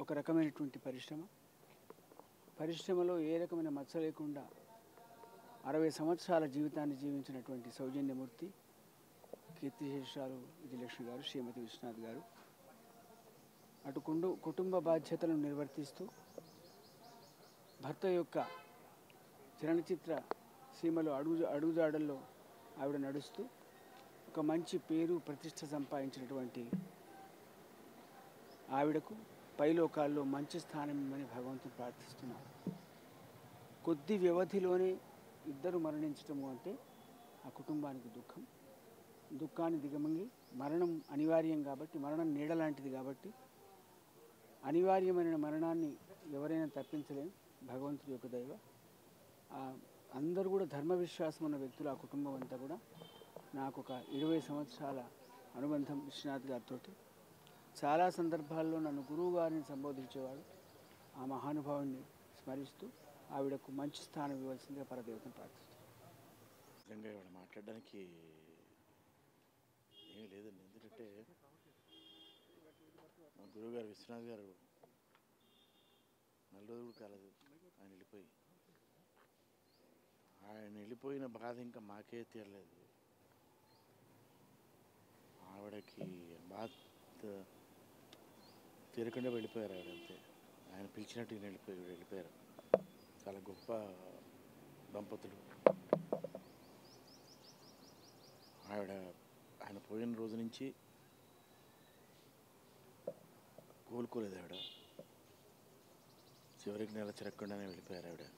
ఒక రకమైనటువంటి పరిశ్రమ పరిశ్రమలో ఏ రకమైన మచ్చ లేకుండా అరవై సంవత్సరాల జీవితాన్ని జీవించినటువంటి సౌజన్యమూర్తి కీర్తిశేషాలు విజయలక్ష్మి గారు శ్రీమతి విశ్వనాథ్ గారు అటు కుండు కుటుంబ బాధ్యతలను నిర్వర్తిస్తూ భర్త యొక్క చలనచిత్ర సీమలో అడుగు అడుగుజాడల్లో ఆవిడ నడుస్తూ ఒక మంచి పేరు ప్రతిష్ట సంపాదించినటువంటి ఆవిడకు పైలోకాల్లో మంచి స్థానం ఇమ్మని భగవంతుని ప్రార్థిస్తున్నాం కొద్ది వ్యవధిలోనే ఇద్దరు మరణించటము అంటే ఆ కుటుంబానికి దుఃఖం దుఃఖాన్ని దిగమంగి మరణం అనివార్యం కాబట్టి మరణం నీడ లాంటిది కాబట్టి అనివార్యమైన మరణాన్ని ఎవరైనా తప్పించలేం భగవంతుడి యొక్క దైవ ఆ అందరూ కూడా ధర్మ విశ్వాసం ఉన్న వ్యక్తులు ఆ కుటుంబం అంతా కూడా నాకు ఒక ఇరవై సంవత్సరాల అనుబంధం విశ్వనాథ్ గారితో చాలా సందర్భాల్లో నన్ను గురువు గారిని సంబోధించేవాడు ఆ మహానుభావుని స్మరిస్తూ ఆవిడకు మంచి స్థానం ఇవ్వాల్సిందిగా పరదేవతను ప్రార్థిస్తాను నిజంగా ఇవాళ మాట్లాడడానికి ఏమీ లేదండి ఎందుకంటే మా గురువుగారు విశ్వనాథ్ గారు నెల రోజులు కాలేదు ఆయన వెళ్ళిపోయి ఆయన వెళ్ళిపోయిన బాధ ఇంకా మాకే తీరలేదు ఆవిడకి బాధ తీరకుండా వెళ్ళిపోయారు ఆవిడ అంతే ఆయన పిలిచినట్టు ఈయన వెళ్ళిపోయి వెళ్ళిపోయారు చాలా గొప్ప దంపతులు ఆవిడ ఆయన పోయిన రోజు నుంచి కోలుకోలేదు ఆవిడ చివరికి నెల చిరక్కుండానే వెళ్ళిపోయారు ఆవిడ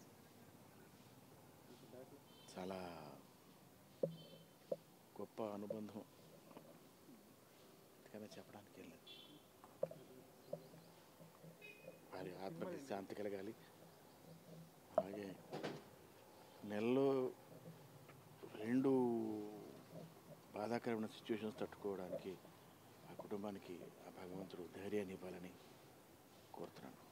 చాలా గొప్ప అనుబంధం కానీ చెప్పడానికి ఏం లేదు వారి ఆత్మకి శాంతి కలగాలి అలాగే నెలలో రెండు బాధాకరమైన సిచ్యువేషన్స్ తట్టుకోవడానికి ఆ కుటుంబానికి ఆ భగవంతుడు ధైర్యాన్ని ఇవ్వాలని కోరుతున్నాను